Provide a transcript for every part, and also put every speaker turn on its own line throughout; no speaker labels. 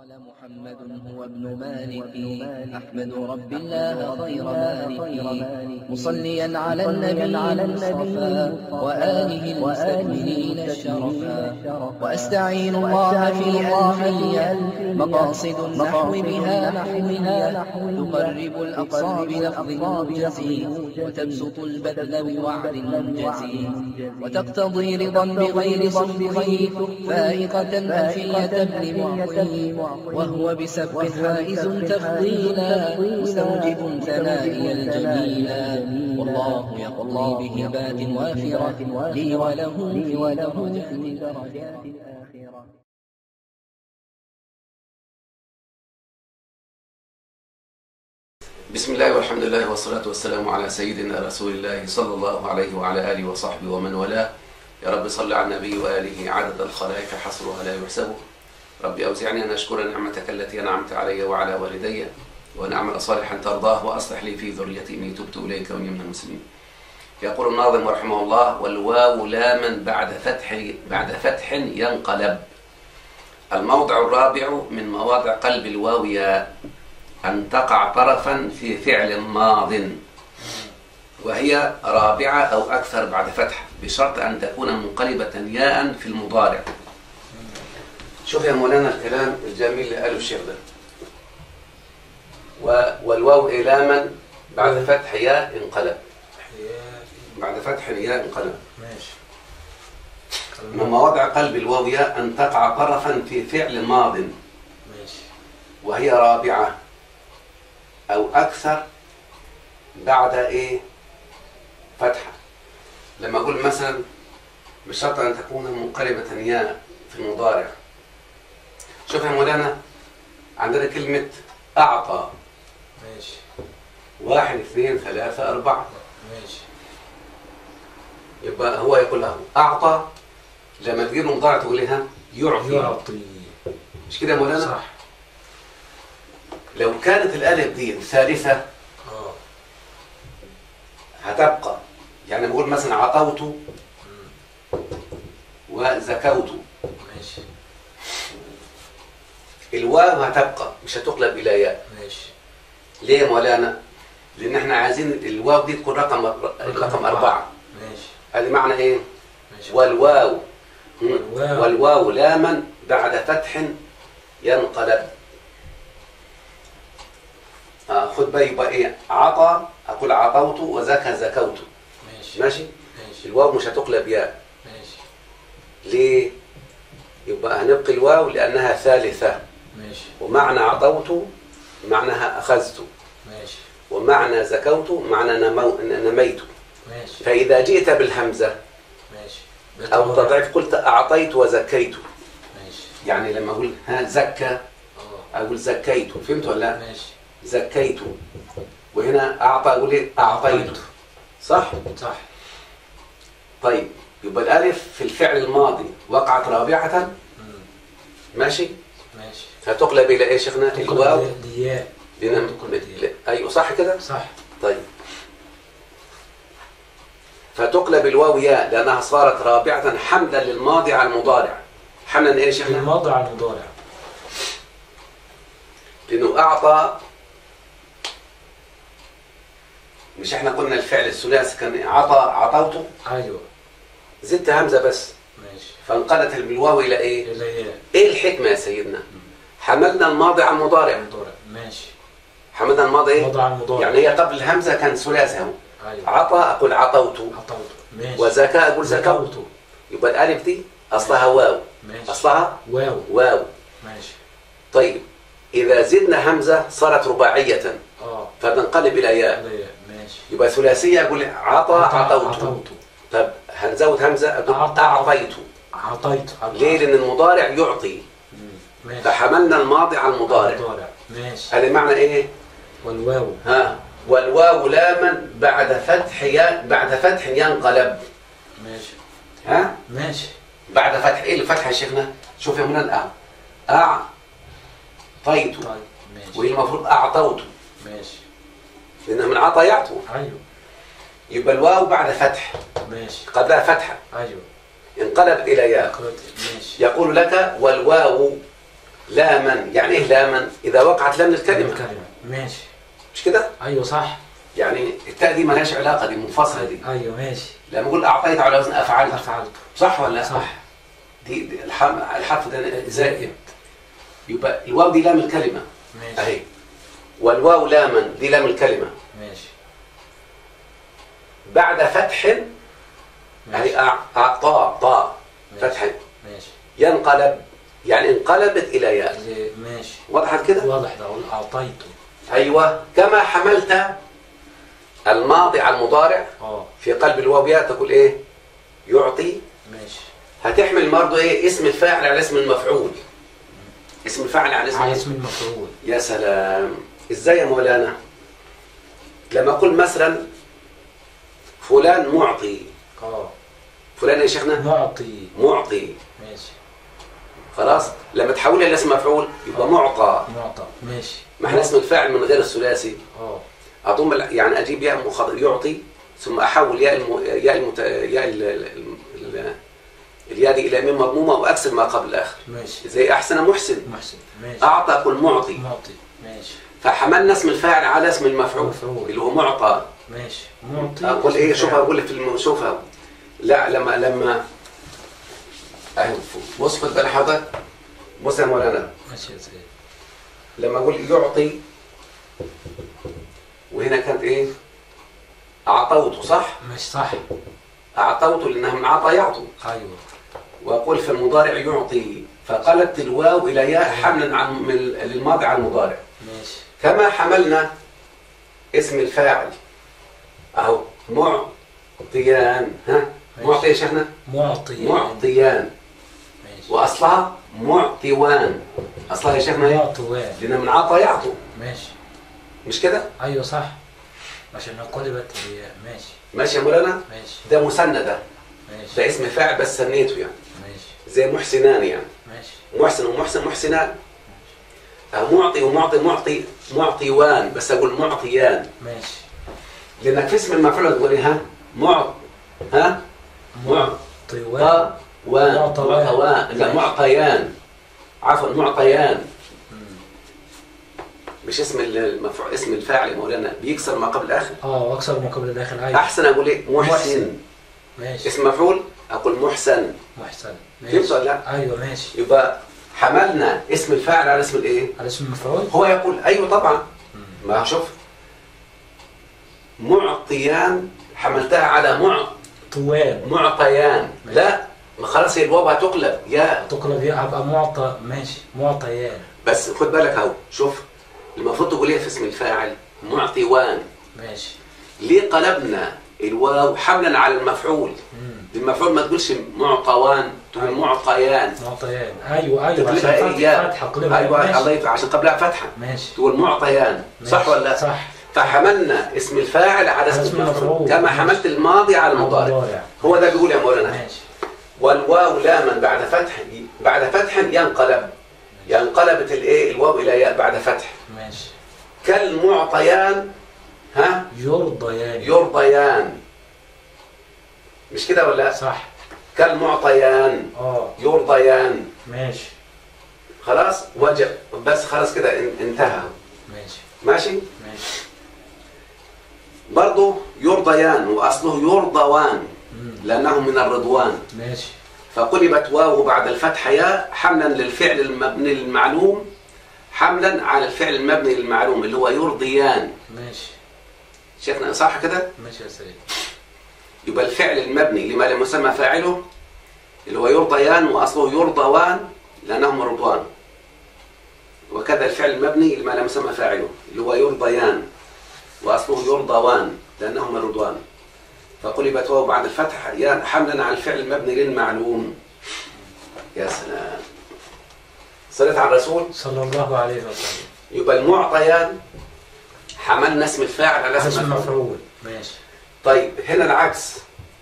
قال محمد هو ابن مالك أحمد رب الله خير مالك مصليا على النبي المصطفى وآله المستكملين الشرفا وأستعين الله في ألفية مقاصد النحو بها نحوها تقرب الأقصى بلفظ موجز وتبسط البذل بوعد منجز وتقتضي رضا بغير صدق فائقة ألفية ابن معطي وهو بسبب حائز تفضيلا مستوجب ثنائي الجميلا والله يقضي بهبات وافرة لي وله في درجات الآخرة
بسم الله والحمد لله والصلاة والسلام على سيدنا رسول الله صلى الله عليه وعلى آله وصحبه ومن والاه يا رب صل على النبي وآله عدد الخلائق حصرها لا يحسب رب أوزعني أن أشكر نعمتك التي أنعمت علي وعلى والدي وأن أعمل صالحا ترضاه وأصلح لي في ذريتي إني تبت إليك وإني من المسلمين يقول الناظم رحمه الله والواو لاما بعد فتح بعد فتح ينقلب الموضع الرابع من مواضع قلب الواو ياء أن تقع طرفا في فعل ماض وهي رابعة أو أكثر بعد فتح بشرط أن تكون منقلبة ياء في المضارع شوف يا مولانا الكلام الجميل اللي قاله الشيخ ده و- والواو إلاما بعد فتح ياء انقلب بعد فتح الياء انقلب
ماشي
من مواضع قلب الواو ياء أن تقع طرفا في فعل ماض
ماشي
وهي رابعة أو أكثر بعد إيه فتحة لما أقول مثلا بشرط أن تكون منقلبة ياء في المضارع شوف يا مولانا عندنا كلمة أعطى
ماشي
واحد اثنين ثلاثة أربعة
ماشي
يبقى هو يقول له أعطى لما تجيب المضارع تقول لها يعطي
يعطي
مش كده يا مولانا
صح
لو كانت الألف دي ثالثة
اه
هتبقى يعني بقول مثلا عطوت وزكوت
ماشي
الواو هتبقى مش هتقلب الى ياء
ماشي
ليه يا مولانا لان احنا عايزين الواو دي تكون رقم رقم أربعة
ماشي
هذه معنى ايه
ماشي
والواو م?
والواو.
والواو لاما بعد فتح ينقلب آه خد بقى يبقى ايه عطى اقول عطوت وزكى زكوت
ماشي
ماشي
ماشي
الواو مش هتقلب ياء
ماشي
ليه يبقى هنبقي الواو لانها ثالثه
ماشي
ومعنى عطوت معناها اخذت
ماشي
ومعنى زكوت معنى نمو نميت
ماشي
فإذا جئت بالهمزة
ماشي
أو تضعيف قلت أعطيت وزكيت
ماشي
يعني لما أقول ها زكى
اه
أقول زكيت فهمت ولا لا؟
ماشي
زكيت وهنا أعطى أقول إيه؟ أعطيت صح؟
صح
طيب يبقى الألف في الفعل الماضي وقعت رابعة
مم.
ماشي
ماشي
فتقلب إلى إيه يا شيخنا؟ الواو
دياء
لأن أيوه صح كده؟
صح
طيب فتقلب الواو ياء لأنها صارت رابعة حملا للماضي على المضارع حملا إيه يا شيخنا؟
الماضي على المضارع
لأنه أعطى مش احنا قلنا الفعل الثلاثي كان عطى عطوته
ايوه
زدت همزة بس
ماشي
فانقلت الواو إلى إيه؟
الى ياء
إيه الحكمة يا سيدنا؟ حملنا الماضي على المضارع
المضارع ماشي
حملنا الماضي إيه؟
الماضي على المضارع
يعني هي قبل الهمزة كان ثلاثي أهو
ايوه
عطى أقول عطوت
عطوت ماشي
وزكاة أقول زكوت
زكوت
يبقى الألف دي أصلها واو
ماشي
أصلها
واو
واو
ماشي
طيب إذا زدنا همزة صارت رباعية
اه
فتنقلب إلى ياء
الى ياء ماشي
يبقى ثلاثية أقول عطى عطوت
عطوت
طب هنزود همزة أقول
أعطى.
أعطيت
عطيت
ليه؟ لأن المضارع يعطي
مم. ماشي
فحملنا الماضي على المضارع
المضارع ماشي
هذا معنى إيه؟
والواو
ها والواو لاما بعد فتح ي... بعد فتح ينقلب
ماشي
ها
ماشي
بعد فتح ايه الفتح يا شيخنا شوف يا منى الآن أعطيت
طيب ماشي
وهي المفروض أعطوت
ماشي
لأنه من عطى يعطو
ايوه
يبقى الواو بعد فتح
ماشي
قبلها فتحة
ايوه
انقلبت إلى ياء
قرأت ماشي
يقول لك والواو لاما يعني ايه لاما اذا وقعت لام الكلمه
الكلمة ماشي
مش كده
ايوه صح
يعني التاء دي مالهاش علاقه دي منفصله دي
ايوه ماشي
لما اقول اعطيت على وزن افعلت
افعلته
صح ولا لا
صح
دي, دي الحرف, الحرف ده زائد يبقى الواو دي لام الكلمه
ماشي
اهي والواو لاما دي لام الكلمه
ماشي
بعد فتح اهي
ماشي
أع- اعطاء طاء
ماشي.
فتح
ماشي
ينقلب يعني انقلبت الى ياء
زي- ماشي
وضحت كده
واضح ده اقول اعطيته
ايوه كما حملت الماضي على المضارع
اه
في قلب الواو ياء تقول ايه يعطي
ماشي
هتحمل برضه ايه اسم الفاعل على اسم المفعول اسم الفاعل على اسم
على اسم المفعول
يا سلام ازاي يا مولانا لما اقول مثلا فلان معطي
اه
فلان يا شيخنا
معطي
معطي
ماشي
خلاص لما تحولها الى اسم مفعول يبقى معطى
معطى ماشي
ما احنا اسم الفاعل من غير الثلاثي
اه
اضم ال- يعني اجيب ياء مخضر يعطي ثم احول ياء الم... ياء المت... ياء ال... ال... ال... الياء دي الى ميم مضمومه واكسر ما قبل الاخر
ماشي
زي احسن محسن
محسن ماشي
اعطى اقول معطي
معطي ماشي
فحملنا اسم الفاعل على اسم المفعول
مفعول.
اللي هو معطى
ماشي معطي
اقول ايه
اسم
شوفها
فاعل.
اقول لك في الم... شوفها لا لما لما اهي بص خد بال حضرتك بص يا مولانا
ماشي يا سيدي
لما اقول يعطي وهنا كانت ايه اعطوته صح
ماشي صح
اعطوته لانها من عطى يعطو
ايوه
واقول في المضارع يعطي فقلبت الواو الى ياء حملا عن من للماضي على المضارع
ماشي
كما حملنا اسم الفاعل اهو معطيان ها معطي يا شيخنا
معطي
معطيان
ماشي
واصلها معطيوان اصلها يا شيخنا ايه
معطوان
لان من عطى يعطو
ماشي
مش كده
ايوه صح عشان قلبت هي ماشي
ماشي يا مولانا
ماشي
ده مسندة ده
ماشي
اسم فاعل بس سنيته يعني
ماشي
زي محسنان يعني
ماشي
محسن ومحسن محسنان أه معطي ومعطي معطي معطيوان بس اقول معطيان
ماشي
لانك في اسم المفعول تقول إيه؟ ها معط ها معطى
معطوان
وان
معطوان.
معطوان لا
ماشي.
معطيان عفوا معطيان
مم.
مش اسم المفعول اسم الفاعل يا مولانا بيكسر ما قبل الاخر
اه واكثر من قبل داخل ايوه
احسن اقول ايه محسن
محسن. ماشي
اسم مفعول اقول محسن
محسن
فهمت
ماشي
ولا لا
ايوه ماشي
يبقى حملنا اسم الفاعل على اسم الايه
على اسم المفعول
هو يقول ايوه طبعا
مم.
ما شوف معطيان حملتها على مع
طوال
معطيان لا ما خلاص هي الواو هتقلب يا
تقلب يا هبقى معطى ماشي معطيان
بس خد بالك اهو شوف المفروض تقول ايه في اسم الفاعل معطيوان
ماشي
ليه قلبنا الواو حملا على المفعول
مم.
المفعول ما تقولش معطوان تقول معطيان
معطيان ايوه ايوه
تقلبها
عشان
ايه يا
فتحه قلبها
ايوه الله
ماشي
يفتح عشان قبلها فتحه
ماشي
تقول معطيان صح
ماشي.
ولا لا
صح
فحملنا اسم الفاعل على اسم
اسم
المفعول
المفعول.
كما
ماشي.
حملت الماضي على المضارع
المضارع.
هو ده بيقول يا مولانا
ماشي
والواو لاما بعد فتح بعد فتح ينقلب ينقلبت الايه الواو الى ياء بعد فتح
ماشي
كالمعطيان ها
يرضيان
يرضيان مش كده ولا لا؟
صح
كالمعطيان
اه
يرضيان
ماشي
خلاص وجب بس خلاص كده ان- انتهى
ماشي
ماشي
ماشي
برضه يرضيان واصله يرضوان
مم.
لانه من الرضوان
ماشي
فقلبت واو بعد الفتح ياء حملا للفعل المبني للمعلوم حملا على الفعل المبني للمعلوم اللي هو يرضيان
ماشي
شيخنا صح كده
ماشي يا سيدي
يبقى الفعل المبني لما لم يسمى فاعله اللي هو يرضيان واصله يرضوان لانهما رضوان وكذا الفعل المبني لما لم يسمى فاعله اللي هو يرضيان واصله يرضوان لانهما رضوان فقلبت واو بعد الفتح ياء حملا على الفعل المبني للمعلوم يا سلام صليت على الرسول
صلى الله عليه وسلم
يبقى المعطيان حملنا اسم الفاعل على
اسم
اسم المفعول
المفعول ماشي
طيب هنا العكس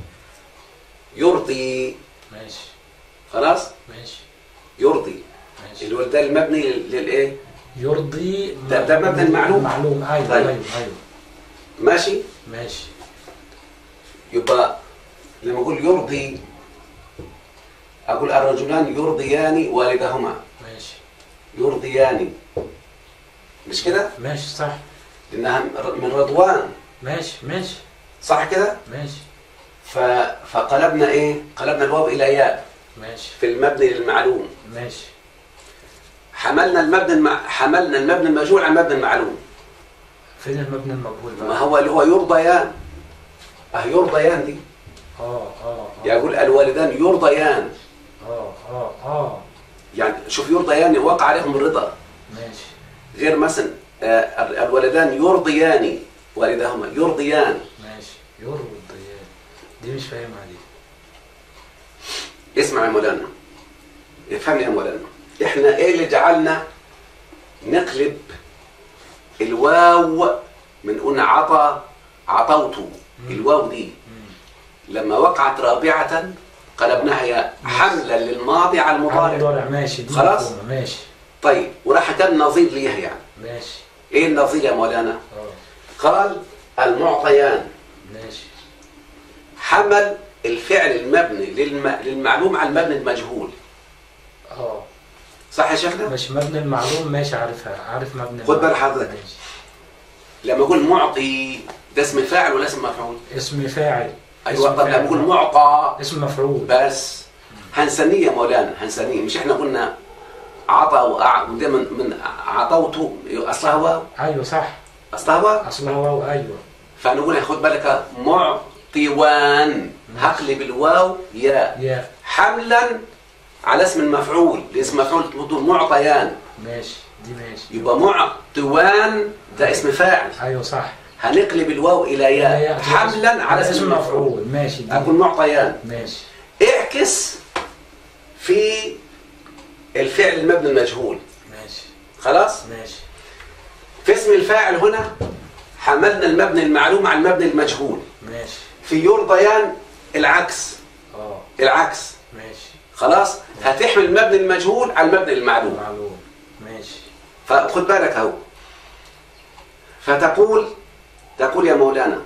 يرضي
ماشي
خلاص
ماشي
يرضي
ماشي
اللي هو ده المبني لل- للايه
يرضي
ده- ده مبنى المعلوم.
معلوم ايوه
طيب.
ايوه ايوه
ماشي
ماشي
يبقى لما اقول يرضي اقول الرجلان يرضيان والدهما
ماشي
يرضيان مش كده
ماشي صح
لانها من رضوان
ماشي ماشي
صح كده
ماشي
ف... فقلبنا ايه قلبنا الواو الى ياء
ماشي
في المبني للمعلوم
ماشي
حملنا المبني الم... حملنا المبني المجهول على المبني المعلوم
فين المبنى المجهول
ما
بقى؟
هو اللي هو يرضيان اه يرضيان دي
اه اه
يقول الوالدان يرضيان
اه اه اه
يعني شوف يرضيان وقع عليهم الرضا
ماشي
غير مثلا آه، الولدان يرضيان والدهما يرضيان
ماشي يرضي دي مش فاهمها دي
اسمع يا مولانا افهمني يا مولانا احنا ايه اللي جعلنا نقلب الواو من قلنا عطى عطوت الواو دي
مم.
لما وقعت رابعة قلبناها يا حملا للماضي على المضارع
مضارع ماشي دي
خلاص؟
مفهومة، ماشي
طيب وراح كان نظير ليها يعني
ماشي
ايه النظير يا مولانا
اه
قال المعطيان
ماشي
حمل الفعل المبني للم... للمعلوم على المبني المجهول
اه
صح يا شيخنا
مش مبني المعلوم ماشي عارفها عارف مبني
خد بال
المعلوم.
حضرتك.
ماشي.
لما اقول معطي ده اسم فاعل ولا اسم مفعول
اسم فاعل
ايوه
اسم
طب لما
فاعل.
اقول معطى
اسم مفعول
بس هنسميه يا مولانا هنسميه مش احنا قلنا عطى وأع... وده من من عطوت اصلها واو
ايوه صح
اصلها واو
اصلها واو ايوه
فنقول خد بالك معطيوان هقلب الواو يا
يا
حملا على اسم المفعول الاسم مفعول تقول معطيان
ماشي دي ماشي
يبقى معطوان ده اسم فاعل
ايوه صح
هنقلب الواو الى
يا-
ياء حملا على اسم المفعول
مفعول ماشي دي
اقول معطيان
ماشي
اعكس في الفعل المبني المجهول
ماشي
خلاص
ماشي
في اسم الفاعل هنا حملنا المبني المعلوم على المبني المجهول
ماشي
في يرضيان العكس
اه
العكس
ماشي
خلاص هتحمل المبني المجهول على المبني المعلوم
معلوم ماشي
فخد بالك اهو فتقول تقول يا مولانا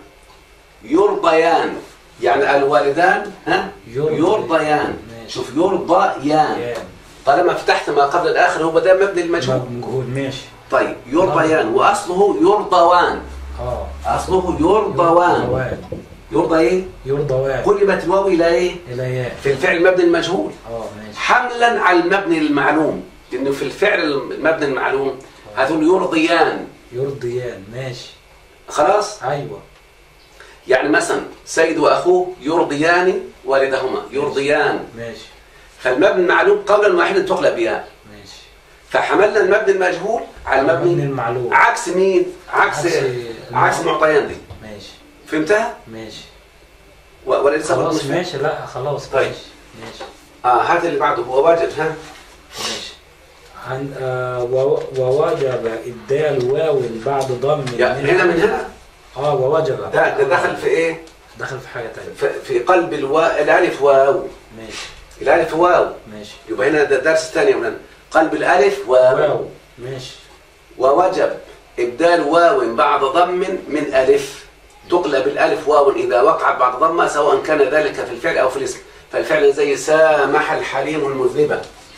يرضيان يعني الوالدان ها
يرضي.
يرضيان
ماشي.
شوف يرضيان
يا
طالما فتحت ما قبل الاخر هو ده مبني المجهول
مجهول ماشي
طيب يرضيان واصله يرضوان
اه
اصله يرضوان
يرضوان
يرضى ايه
يرضوان
قلبت الواو الى ايه
الى ياء
في الفعل المبني المجهول
اه ماشي
حملا على المبني المعلوم لانه في الفعل المبني المعلوم هتقول يرضيان
يرضيان ماشي
خلاص
ايوه
يعني مثلا سيد واخوه يرضيان والدهما يرضيان
ماشي
فالمبني المعلوم قولا واحدا تقلب ياء
ماشي
فحملنا المبني المجهول على
مبني
المبني
المعلوم
عكس مين عكس
عكس
عكس معطيان دي
ماشي
فهمتها
ماشي
و- ولا لسه برضه
خلاص
مش فاهم؟
ماشي لا خلاص
طيب.
ماشي ماشي
اه هات اللي بعده هو واجب ها
ماشي عن آه و- ووجب الدال واو بعد ضم
يعني
الميم.
هنا من هنا
اه ووجب
ده ده دخل في ايه
دخل في حاجه تانية
في, في قلب الوا... الالف واو
ماشي
الالف واو
ماشي
يبقى هنا ده الدرس الثاني يا مولانا قلب الالف واو,
واو ماشي
ووجب ابدال واو بعد ضم من الف تقلب الالف واو اذا وقعت بعد ضمه سواء كان ذلك في الفعل او في الاسم فالفعل زي سامح الحليم المذنبه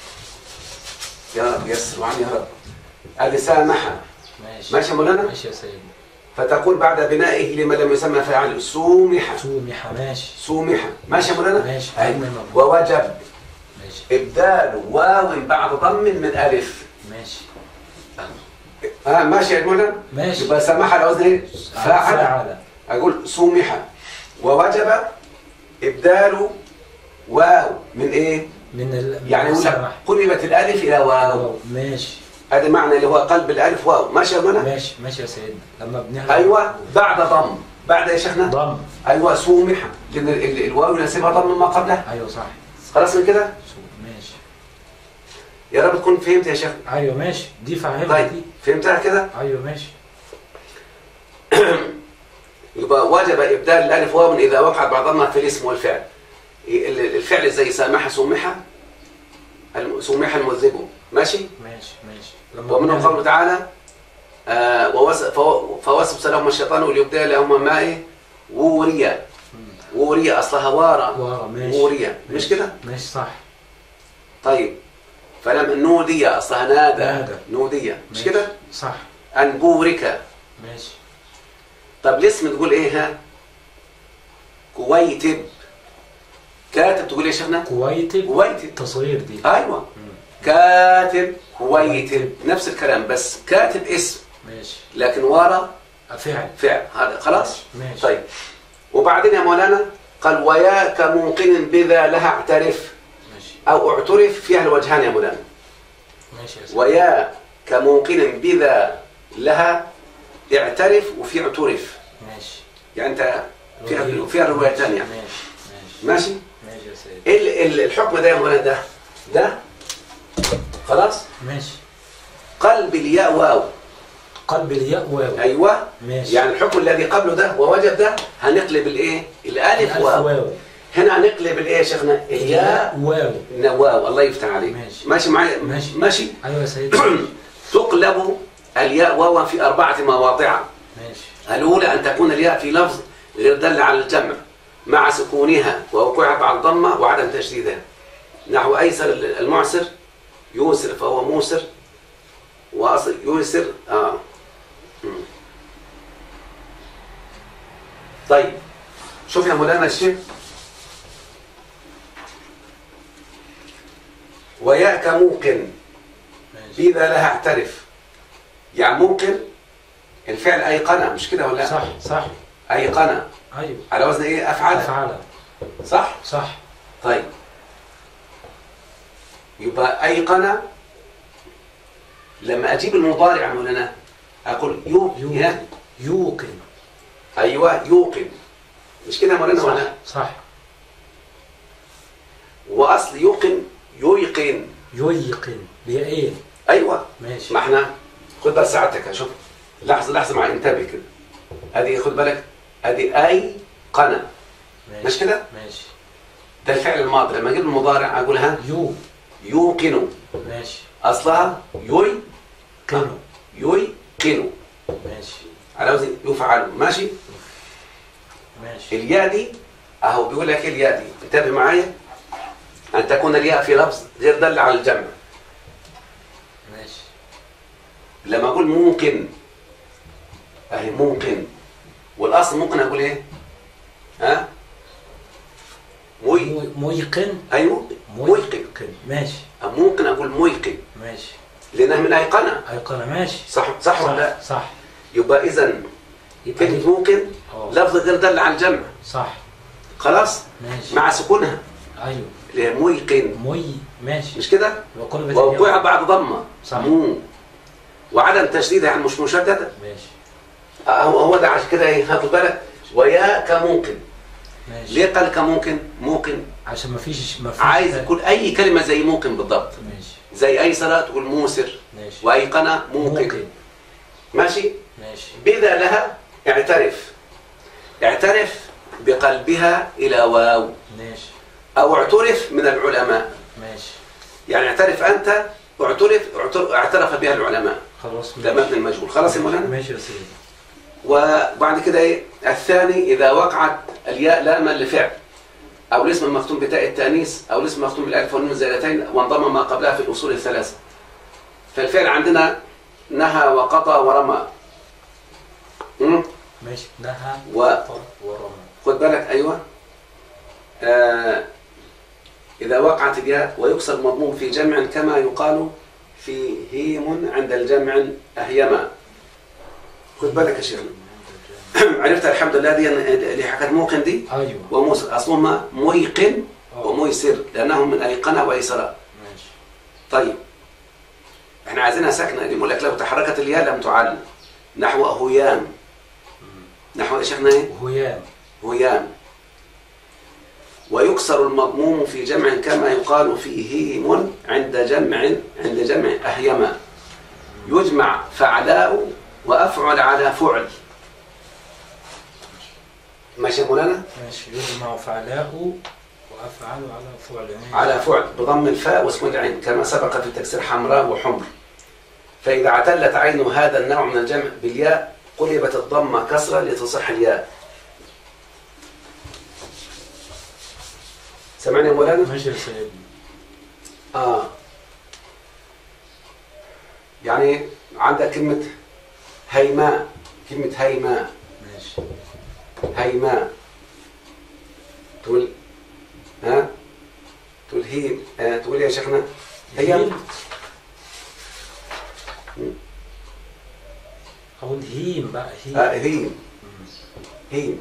يا رب يسر وعن يا رب ادي سامح
ماشي
ماشي يا مولانا
ماشي يا سيدي
فتقول بعد بنائه لما لم يسمى فاعل سومح
سومح ماشي
سومح ماشي يا مولانا
ماشي.
أيوة.
أيوة.
ووجب
ماشي
ابدال واو بعد ضم من الف
ماشي
اه ماشي يا مولانا
ماشي
يبقى سمح على وزن ايه فاعل
فعل
اقول سومح ووجب ابدال واو من ايه
من ال من
يعني يقول لك
السمح.
قلبت الالف الى واو
واو ماشي
هذا معنى اللي هو قلب الالف واو ماشي يا مولانا
ماشي ماشي يا سيدي لما بنهلا
ايوه بعد ضم بعد يا شيخنا
ضم
ايوه سومح لان ال- ال- الواو يناسبها ضم ما قبلها
ايوه صح
خلاص من كده
سو- ماشي
يا رب تكون فهمت يا شيخ
ايوه ماشي دي فاهمها
طيب
دي
فهمتها كده
ايوه ماشي
يبقى وجب ابدال الالف واو اذا وقعت بعد ضمها في الاسم والفعل ال- الفعل زي سامح سومح الم- سومح المذنب ماشي
ماشي ماشي لما
ومنه
بنهلا-
قوله تعالى آه ووس- فو- فوسوس لهما الشيطان ليبدل لهما ما ايه ووريا ووريا اصلها وارا
ورا ماشي
ووريا مش كده
ماشي صح
طيب فلما نودية أصلها نادى
نادى.
نودية مش
ماشي.
كده
صح
أن بورك
ماشي
طب الاسم تقول إيه ها كويتب كاتب تقول إيه يا شيخنا
كويتب
كويتب
تصغير دي
أيوة كاتب كويتب نفس الكلام بس كاتب اسم
ماشي
لكن ورا
فعل
فعل هذا خلاص
ماشي
طيب وبعدين يا مولانا قال وياك موقن بذا لها اعترف
ماشي
أو اعترف فيها الوجهان يا مولانا
ماشي يا سيدي
ويا كموقن بذا لها اعترف وفي اعترف
ماشي
يعني انت فيها فيها روايتان يعني
ماشي ماشي
ماشي
ماشي يا سيدي
ال- ال- الحكم ده يا مولانا ده ده خلاص
ماشي
قلب الياء واو
قلب الياء واو
ايوه
ماشي
يعني الحكم الذي قبله ده ووجب ده هنقلب الايه الالف
الألف
واو
واو
هنا هنقلب الايه يا شيخنا الياء
واو
واو الله يفتح عليك
ماشي.
ماشي معايا
ماشي.
ماشي
ايوه يا سيدي
تقلب الياء واو في اربعه مواضع
ماشي
الأولى أن تكون الياء في لفظ غير دل على الجمع مع سكونها ووقوعها بعد الضمة وعدم تشديدها نحو أيسر المعسر يوسر فهو موسر وأصل يوسر آه مم. طيب شوف يا مولانا الشيخ وياك موقن
ماشي
إذا لها اعترف يعني ممكن الفعل أيقنة مش كده ولا
صح صح
أيقنة
ايوه
على وزن إيه أفعل
افعل
صح
صح
طيب يبقى أيقنة لما أجيب المضارع مولانا أقول يو
يوقن
يا
يوقن
أيوة يوقن مش كده يا مولانا
صح
ولا
صح
وأصل يوقن يوقن
ييقن بإيه
أيوة
ماشي
ما احنا خد بس ساعتك شوف لحظة لحظة مع انتبه كده هذه خد بالك هذه أي قنا
ماشي
مش كده؟
ماشي
ده الفعل الماضي لما اجيب المضارع اقول ها
يو
يوقن
ماشي
اصلها يوي
قنو
يوقن
ماشي
على وزن يفعل ماشي
ماشي
الياء دي اهو بيقول لك إيه الياء دي انتبه معايا ان تكون الياء في لفظ غير دل على الجمع
ماشي
لما اقول ممكن اهي ممكن والاصل ممكن اقول ايه ها موي
مو- مويقن
ايوه مويقن
مويقن ماشي
أو ممكن اقول مويقن
ماشي
لانها من ايقنه
أيقنة ماشي
صح صح ولا لا
صح
يبقى اذا
يبقى
كلمه
دي-
ممكن
اه
لفظ غير دل على الجمع
صح
خلاص
ماشي
مع سكونها
ايوه
اللي هي مويقن
موي ماشي
مش كده
وقلبت
ووقوعها
الياء.
بعد ضمه
صح.
مو وعدم تشديدها يعني مش مشدده
ماشي
آه، هو هو ده عشان كده ايه هاخد بالك وياك ممكن
ماشي
ليه قال كممكن ممكن
عشان ما فيش ما فيش
عايز تقول اي كلمه زي ممكن بالضبط
ماشي
زي اي صلاه تقول موسر
ماشي
وايقنه ممكن
ممكن
ماشي
ماشي
بذا لها اعترف اعترف بقلبها الى واو
ماشي
او اعترف من العلماء
ماشي
يعني اعترف انت اعترف اعتر- اعترف بها العلماء
خلاص
ده مبني المجهول خلاص يا مولانا
ماشي يا سيدي
وبعد كده ايه الثاني اذا وقعت الياء لاما لفعل او الاسم المختوم بتاء التانيث او الاسم المختوم بالالف والنون الزائدتين وانضم ما قبلها في الاصول الثلاثه فالفعل عندنا نهى وقطع ورمى مم؟
ماشي نهى
و-
ورمى
خد بالك ايوه آه اذا وقعت الياء ويكسر المضموم في جمع كما يقال في هيم عند الجمع اهيما خد بالك يا شيخ عرفت الحمد لله دي اللي حكت موقن دي
ايوه
وموسر اصلهما مويقن
آه.
وميسر لانهم من ايقنه وايسره
ماشي
طيب احنا عايزينها ساكنه يقول لك لو تحركت الياء لم تعل نحو هيام نحو ايش احنا ايه
وهيام
هيام ويكسر المضموم في جمع كما يقال في هيم عند جمع عند جمع أهيما يجمع فعلاء وأفعل على فعل ماشي يا مولانا
ماشي يجمع فعلاء وافعل على فعل ماشي.
على فعل بضم الفاء واسكن العين كما سبق في تكسير حمراء وحمر فإذا اعتلت عين هذا النوع من الجمع بالياء قلبت الضمة كسرة لتصح الياء سمعني يا مولانا؟
ماشي يا سيدي
آه يعني عندك كلمة هيماء كلمة هيماء
ماشي
هيماء تقول ها تقول هي آه تقول يا شيخنا هي
أقول هيم بقى هيم
آه هيم هيم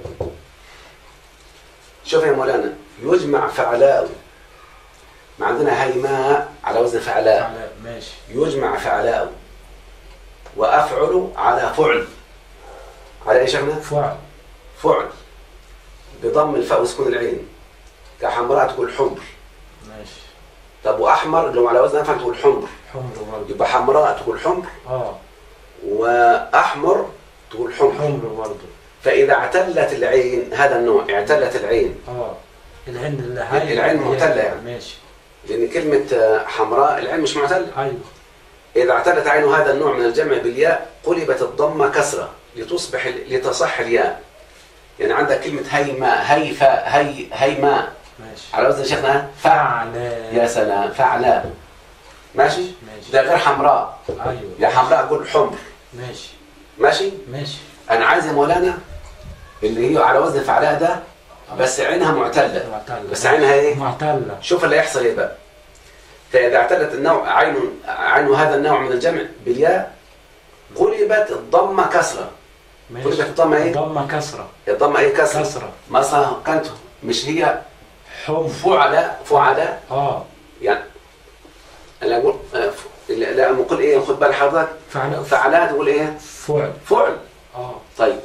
شوف يا مولانا يجمع فعلاء ما عندنا هيماء على وزن فعلاء
على ماشي
يجمع فعلاء وأفعل على فعل على ايش شيخنا؟
فعل
فعل بضم الفاء وسكون العين كحمراء تقول حمر
ماشي
طب واحمر لو على وزن افعل تقول حمر
حمر برضه
يبقى حمراء تقول حمر
اه
واحمر تقول حمر
حمر برضه
فاذا اعتلت العين هذا النوع اعتلت العين
اه العين اللي هاي
العين معتلة يعني.
ماشي
لان كلمه حمراء العين مش معتله
ايوه
اذا اعتلت عين هذا النوع من الجمع بالياء قلبت الضمه كسره لتصبح لتصح الياء يعني عندك كلمه هيما هيفا هي هيما
ماشي
على وزن شيخنا فعل
فعل
يا سلام فعلاء ماشي
ماشي
ده غير حمراء
ايوه
يا حمراء قول حمر
ماشي
ماشي
ماشي
انا عايز يا مولانا اللي هي على وزن فعلاء ده بس عينها معتله
معتلة
بس عينها ايه
معتلة
شوف اللي يحصل ايه بقى فاذا اعتلت النوع عين عين هذا النوع من الجمع بالياء قلبت الضمه كسره
ماشي
قلبت الضمه ايه
ضمة كسرة
الضمه ايه كسره
كسرة
مثلا كانت مش هي
حم
فعلاء فعلاء
اه
يعني انا اقول آه، ف- لا لا، أما اقول ايه خد بال حضرتك
فعل
فعلاء تقول ايه
فعل
فعل
اه
طيب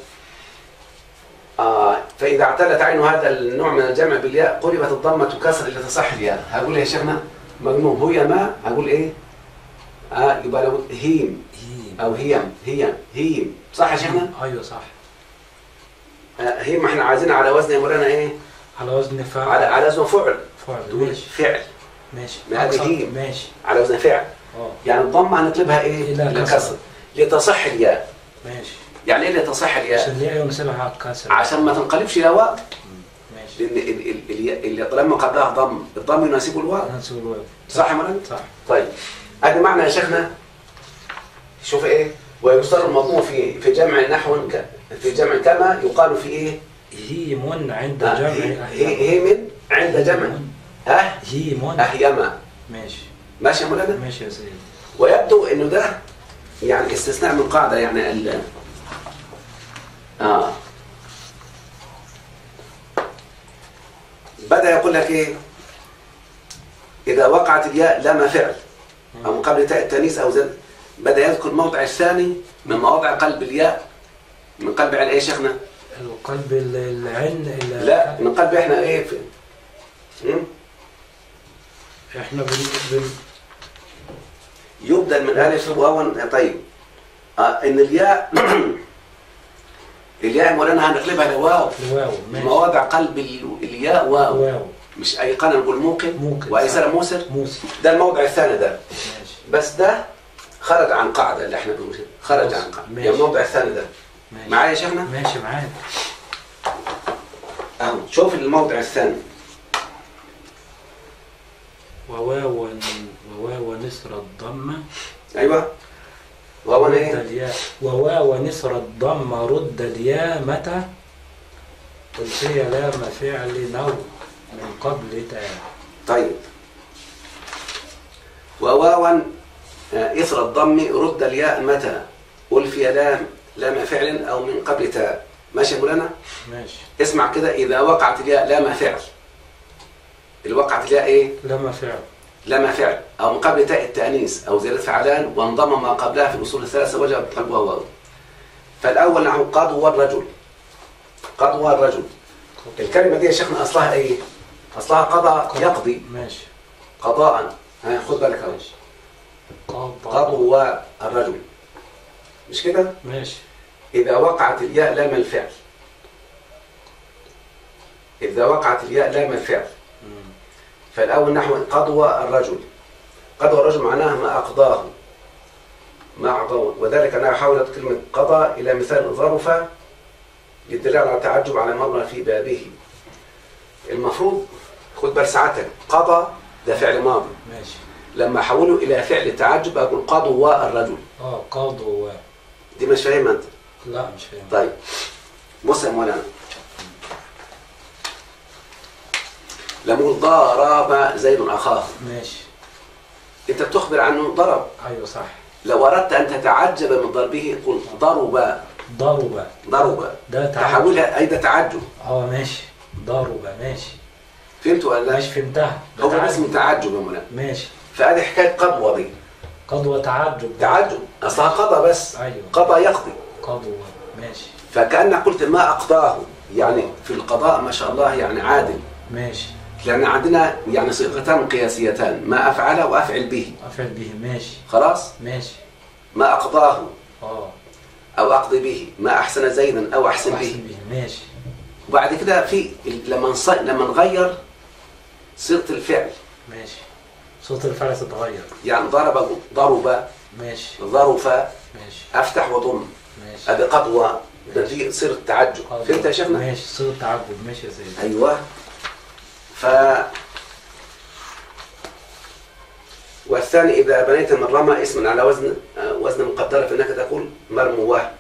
آه فإذا اعتلت عين هذا النوع من الجمع بالياء قلبت الضمة كسر اللي تصح الياء هقول إيه يا شيخنا مجنون هو ما هقول إيه آه يبقى لو هيم
هيم
أو هيم هيم هيم صح يا شيخنا
ايوه صح
آه هيم احنا عايزين على وزن يا مولانا إيه
على وزن فعل
على على وزن فعل
فعل
تقول
ماشي
فعل
ماشي
ما هذه
أقصد-
هيم.
ماشي
على وزن فعل
اه
يعني الضمة هنقلبها إيه
إلى كسر.
لكسر لتصح الياء
ماشي
يعني إيه لتصح الياء
عشان الياء ينسبها كسر
عشان ما تنقلبش إلى واو
ماشي
لأن ال- ال- الياء اللي طالما قبلها ضم الضم يناسبه الواو
ننسب الواو
صح يا مولانا
صح
طيب ادي معنى يا شيخنا شوف ايه ويصدر المضمون في في جمع نحو ك- في جمع كما يقال في ايه
هيم عند
آه،
جمع
هي
أهيم.
هي هي من عند جمع اه
هيم
اهيما
ماشي
ماشي يا مولانا
ماشي يا سيدي
ويبدو انه ده يعني استثناء من قاعده يعني ال اه بدا يقول لك ايه اذا وقعت الياء لام فعل او من قبل تاء التانيث او زد بدا يذكر الموضع الثاني من مواضع قلب الياء من قلب عين ايه شيخنا
القلب ال- العين ال-
لا من قلب احنا ايه في هم؟
احنا بن بن
يبدل من الف واو طيب آه ان الياء الياء مولانا هنقلبها لواو
الواو ماشي
مواضع قلب ال- الياء واو
واو
مش اي قنا نقول موقن
موقن،
وايسر
صح.
موسر
موسى
ده الموضع الثاني ده
ماشي
بس ده خرج عن قاعده اللي احنا بنقول خرج عن قاعده
ماشي.
يعني الموضع الثاني ده
ماشي
معايا يا شيخنا
ماشي معاك
اهو شوف الموضع الثاني
وواو وواو نسر الضمة
ايوه وهو
رد
ايه
الياء وواو نسر الضمة رد الياء متى ألقي لام فعل نو من قبل تاء
طيب وواوا آه، إثر الضم رد الياء متى ألفي لام لام فعل أو من قبل تاء ماشي يا مولانا
ماشي
اسمع كده إذا وقعت الياء لام فعل الوقعت الياء إيه
لام فعل
لام فعل أو من قبل تاء التأنيث أو زيادة فعلان وانضم ما قبلها في الأصول الثلاثة وجب قلبها واو فالأول نحو قضوى الرجل قضوى الرجل الكلمة دي يا شيخنا أصلها إيه أصلها قضى يقضي
ماشي
قضاء ها خد بالك اهو
ماشي قضى
قضوى الرجل مش كده
ماشي
اذا وقعت الياء لام الفعل اذا وقعت الياء لام الفعل
مم.
فالاول نحو قضوى الرجل قضوى الرجل معناها ما اقضاه ما اعضاه وذلك انا حاولت كلمه قضى الى مثال ظرف للدلالة على التعجب على مر في بابه المفروض خد بال ساعتك قضى ده فعل ماضي
ماشي
لما احوله الى فعل تعجب اقول قضوا الرجل
اه قاضوا و
دي مش فاهمها انت
لا مش فاهم
طيب بص يا مولانا لما اقول ضرب زيد اخاه
ماشي
انت بتخبر عنه ضرب
ايوه صح
لو اردت ان تتعجب من ضربه قل ضرب
ضرب
ضرب
ده تعجب
تحولها اي ده تعجب
اه ماشي ضرب ماشي
فهمت ولا لا؟
ماشي فهمتها ده
هو
تعجب.
اسمه تعجب يا مولانا
ماشي
فهذه حكايه قضوه دي
قضوة تعجب
تعجب اصلها قضى بس
ايوه
قضى يقضي
قضوة ماشي
فكانك قلت ما اقضاه يعني في القضاء ما شاء الله يعني عادل
ماشي
لان عندنا يعني صيغتان قياسيتان ما افعل وافعل به
افعل به ماشي
خلاص
ماشي
ما اقضاه
اه
او اقضي به ما احسن زيدا او احسن
احسن
به
به ماشي
وبعد كده في لما نص... لما نغير صيغه الفعل
ماشي صوت الفعل تتغير
يعني ضرب ضرب
ماشي
ظرف
ماشي
افتح وضم
ماشي
هذه قضوه دي صيغه تعجب
قضوة.
فهمت يا شيخنا؟
ماشي صوت تعجب ماشي يا سيدي
ايوه ف والثاني اذا بنيت من رمى اسما على وزن آه، وزن مقدره فانك تقول مرموه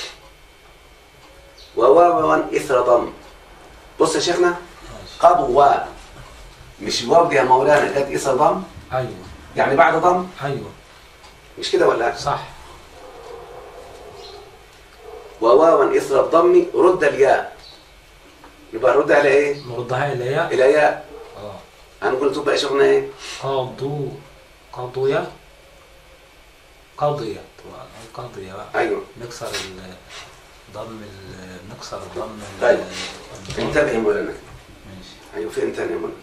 وواوا اثر ضم بص يا شيخنا
ماشي
قضوا مش الواو دي يا مولانا كانت اثر ضم
ايوه
يعني بعد ضم
ايوه
مش كده ولا
صح
وواوا اثر الضم رد الياء يبقى رد على ايه؟
نردها الى ياء
الى ياء
اه
هنقول تبقى يا شيخنا ايه؟
قضوا قضية قضية طبعا قضية بقى
ايوه
نكسر ال ضم ال نكسر الضم ال-
طيب.
الضم.
انتبه يا مولانا
ماشي
ايوه فين تاني يا مولانا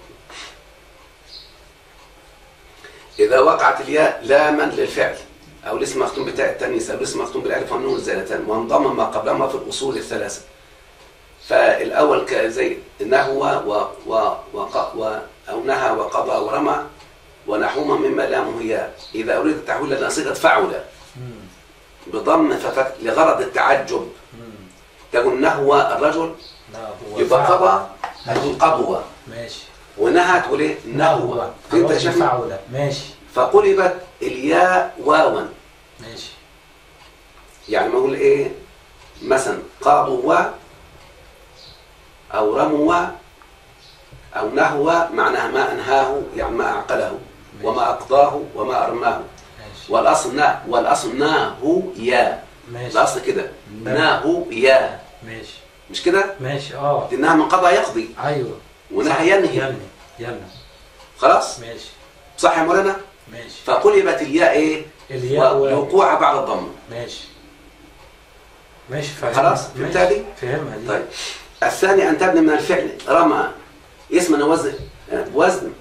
اذا وقعت الياء لاما للفعل او الاسم مختوم بتاء التانيث او الاسم مختوم بالالف والنون الزائدتان وانضم ما قبلهما في الاصول الثلاثه فالاول كزي نهو و و وق و او نهى وقضى ورمى ونحوهما مما لامه ياء اذا اريد التحويل الى صيغه فعل
مم.
بضم ففك لغرض التعجب
مم.
تقول نهو الرجل
لا هو
يبقى
فعل.
قضى تقول قضوة
ماشي
ونهى تقول ايه نهو فهمت يا شيخنا
فعل ماشي
فقلبت الياء واوا
ماشي
يعني ما اقول ايه مثلا قاضوا او رموا او نهوا معناها ما انهاه يعني ما اعقله وما اقضاه وما ارماه
ماشي
والاصل نا والاصل ناهو يا
ماشي
الاصل كده
نعم.
ناهو يا
ماشي
مش كده
ماشي اه
لانها من قضى يقضي
ايوه
ونهى ينهي
ينهي ينهي
خلاص
ماشي
صح يا مولانا
ماشي
فقلبت الياء ايه
الياء و...
وقوعها بعد الضم
ماشي ماشي فهمها
خلاص؟ فهمتها
ماشي.
دي؟
فهمها دي
طيب الثاني أن تبني من الفعل رمى اسم وزن وزن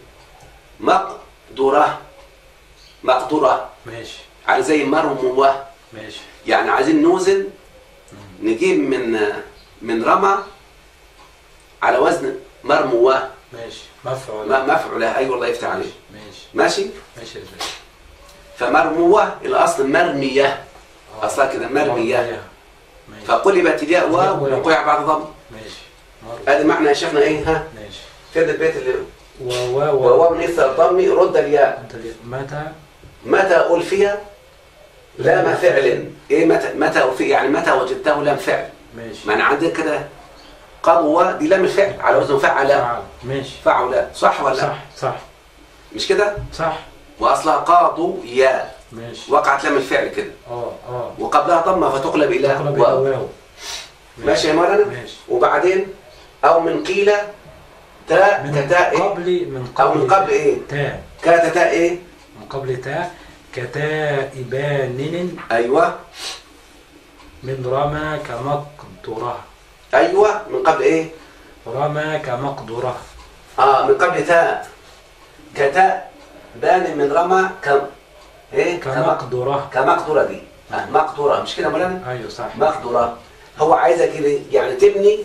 مقدرة مقدرة
ماشي
على زي مرموة
ماشي
يعني عايزين نوزن نجيب من من رمى على وزن مرموة
ماشي مفعول
ما مفعولة أي والله يفتح عليه
ماشي
ماشي
ماشي يا زلمة.
فمرموة الأصل مرمية
آه.
أصلها كده مرمية
ماشي
فقلبت الياء واو وقع بعد ضم
ماشي مر-
هذا معنى يا شيخنا ايه ها
ماشي
فين البيت اللي
و و و
وهو من اثر الضم رد الياء
أنت ليه- متى
متى ألفي لام فعل ايه متى متى ألفي يعني متى وجدته لام فعل
ماشي
ما انا عندك كده قضوة دي لام الفعل على وزن فعل
فعل ماشي
فعل صح ولا
صح صح
مش كده
صح
واصلها قاضوا يا
ماشي
وقعت لام الفعل كده
اه اه
وقبلها ضمه فتقلب الى
تقلب
واو
الى واو
ماشي يا مولانا
ماشي
وبعدين او من قيل تاء
من
كتاء إيه؟
قبل من
او
قبل
من قبل ايه
تاء
كاء تاء ايه
من قبل تاء كتائبان
ايوه
من رمى كمقدرة
ايوه من قبل ايه
رمى كمقدرة
اه من قبل تاء كتاء بان من رمى كم ايه كمق-
كمقدرة
كمقدرة دي آه مقدرة مش كده يا مولانا
ايوه صح
مقدرة هو عايزك كده يعني تبني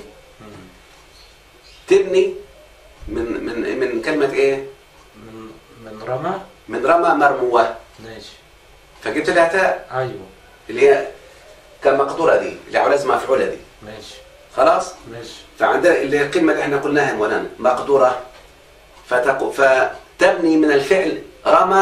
تبني من من من كلمة ايه
من من رمى
من رمى مرموة
ماشي
فجبت لها تاء
ايوه
اللي هي كمقدرة دي اللي على اسمها مفعولة دي
ماشي
خلاص
ماشي
فعندنا اللي هي الكلمة اللي احنا قلناها يا مولانا مقدورة فتق... فتبني من الفعل رمى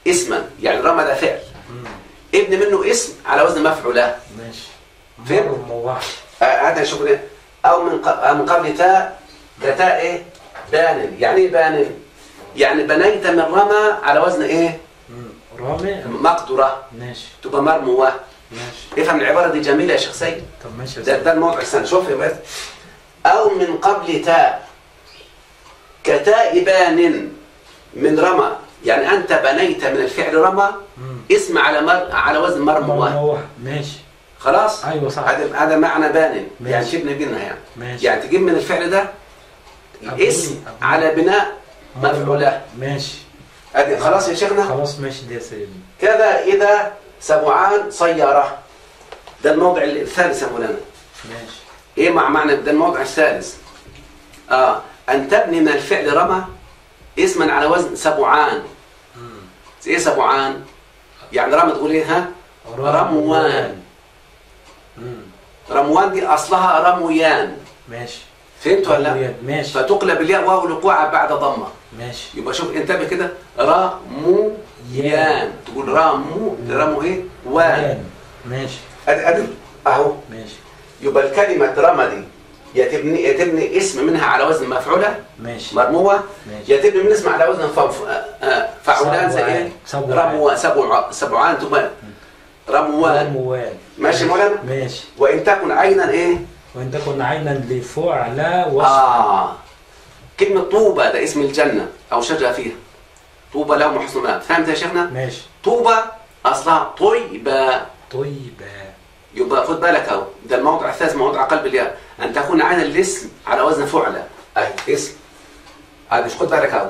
اسما يعني رمى ده فعل
مم.
ابن منه اسم على وزن مفعوله
ماشي
فين؟
مرموح
آه، هذا شغل او من ق- أو من قبل تاء كتاء ايه بان يعني ايه بان يعني بنيت من رمى على وزن ايه
مم. رامي
مقدره
ماشي
تبقى مرموه
ماشي
افهم العباره دي جميله يا شيخ سيد
طب ماشي يا
ده,
سيدي.
ده الموضوع الثاني شوف يا بس او من قبل تاء كتاء بان من رمى يعني انت بنيت من الفعل رمى
مم.
اسم على مر على وزن مرموه
مرموح ماشي
خلاص
ايوه صح
هذا هذا معنى بان يعني
ماشي.
تبني منها يعني
ماشي
يعني تجيب من الفعل ده
أبني-
اسم
أبني.
على بناء مفعوله
ماشي
هذه خلاص يا شيخنا
خلاص ماشي دي يا سيدي
كذا اذا سبعان سياره ده الموضع الثالث يا مولانا
ماشي
ايه مع معنى ده الموضع الثالث اه ان تبني من الفعل رمى اسما على وزن سبعان
مم.
ايه سبعان يعني رمى تقول ايه ها رموان.
مم.
رموان دي اصلها رميان
ماشي
فهمت ولا لا
رمويان. ماشي
فتقلب الياء واو الوقوع بعد ضمه
ماشي
يبقى شوف انتبه كده رمويان تقول رمو رمو ايه وان
يان. ماشي
ادي ادي اهو
ماشي
يبقى الكلمه رمى دي يا تبني يا تبني اسم منها على وزن مفعوله
ماشي
مرموه
ماشي
يا تبني من اسم على وزن فف- آه، فعولان زي ايه
سبعان.
رمو سبع سبعان تبقى رموان
رموان
ماشي مولانا
ماشي
وان تكن عينا ايه
وإن تكن عينا لفعل وصف
اه كلمه طوبى ده اسم الجنه او شجره فيها طوبى لهم وحسن مآب فهمت يا شيخنا
ماشي
طوبى اصلها طيبه
طيبة
يبقى خد بالك اهو ده الموضع الثالث موضع قلب الياء ان تكون عين الاسم على وزن فعلة اهي اسم هذا خد بالك اهو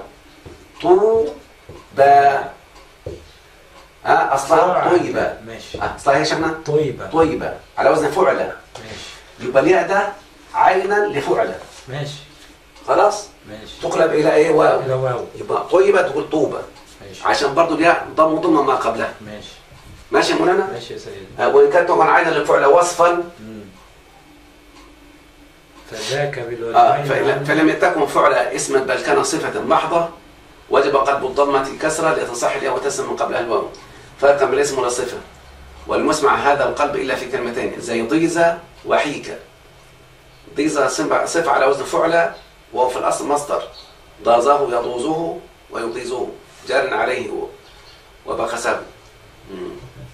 طوبى ها اصلها طيبة
ماشي
آه، اصلها يا شيخنا
طيبة
طيبة على وزن فعلة
ماشي
يبقى الياء ده عينا لفعلة
ماشي
خلاص
ماشي
تقلب الى ايه واو
إلى واو
يبقى طيبة تقول طوبة
ماشي
عشان برضو الياء ضم ضم ما قبلها
ماشي
ماشي يا مولانا
ماشي يا سيدي
آه، وان كانت طبعا عينا للفعلة وصفا
مم. فذاك
آه
بالوجهين
فلم,
عنه.
فلم يتكن فعل اسما بل كان صفة محضة وجب قلب الضمة كسرة لتصح الياء وتسم من قبلها الواو فرقا بالاسم ولا صفة والمسمع هذا القلب إلا في كلمتين زي ضيزة وحيكة ضيزة صفة صفة على وزن فعلة وهو في الأصل مصدر ضازه يضوزه ويضيزه جار عليه هو وبخسه مم.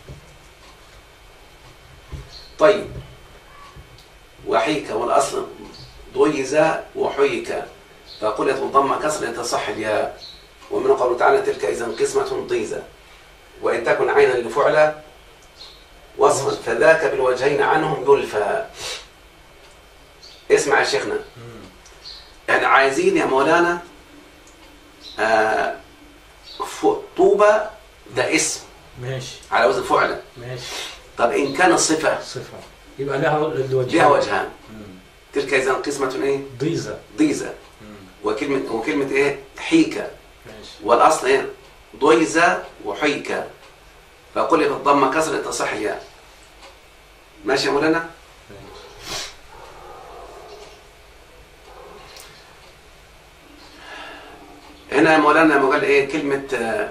طيب وحيك والأصل ضيز وحيك فقلت الضم كسر لتصح الياء ومن قوله تعالى تلك إذا قسمة ضيزة وإن تكن عينا لفعلة وصفا فذاك بالوجهين عنهم يلفى اسمع يا شيخنا
مم.
يعني عايزين يا مولانا آه ف- طوبة ده اسم
ماشي
على وزن فعلة
ماشي
طب إن كان الصفة
صفة يبقى لها الوجهين
لها وجهان
مم.
تلك إذا قسمة إيه
ضيزة
ضيزة
مم.
وكلمة وكلمة إيه حيكة
ماشي
والأصل إيه ضيزة وحيكة فقل بالضمة كسر تصح الياء ماشي يا مولانا
ماشي.
هنا يا مولانا لما قال ايه كلمة آه،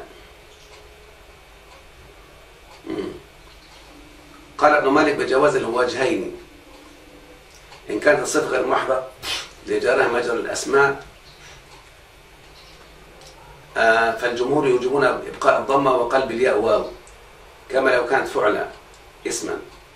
مم. قال ابن مالك بجواز الوجهين إن كانت الصفة غير محضة لجارها مجرى الأسماء آه، فالجمهور يوجبون إبقاء الضمة وقلب الياء واو كما لو كانت فعلا اسما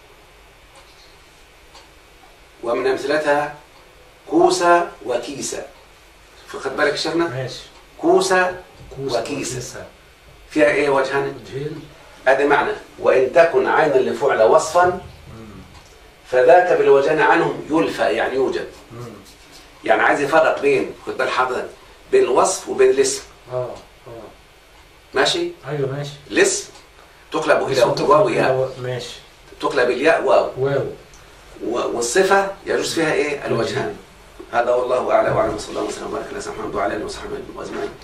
ومن أمثلتها كوسة وكيسة فخد بالك شيخنا
ماشي
كوسة
كوسة
وكيسة.
وكيسة
فيها ايه وجهان
وجهين
هذا معنى وان تكن عينا لفعل وصفا
مم.
فذاك بالوجهان عنهم يلفى يعني يوجد
مم.
يعني عايز يفرق بين خد بال حضرتك بين الوصف وبين الاسم
اه اه
ماشي
ايوه ماشي
الاسم تقلب الى
اسم تقلب
واو
إلى
ياء
و- ماشي
تقلب الياء واو
واو
و- والصفه يجوز فيها ايه الوجهان هذا والله اعلى واعلم صلى الله وسلم وبارك على سيدنا محمد وعلى اله وصحبه اجمعين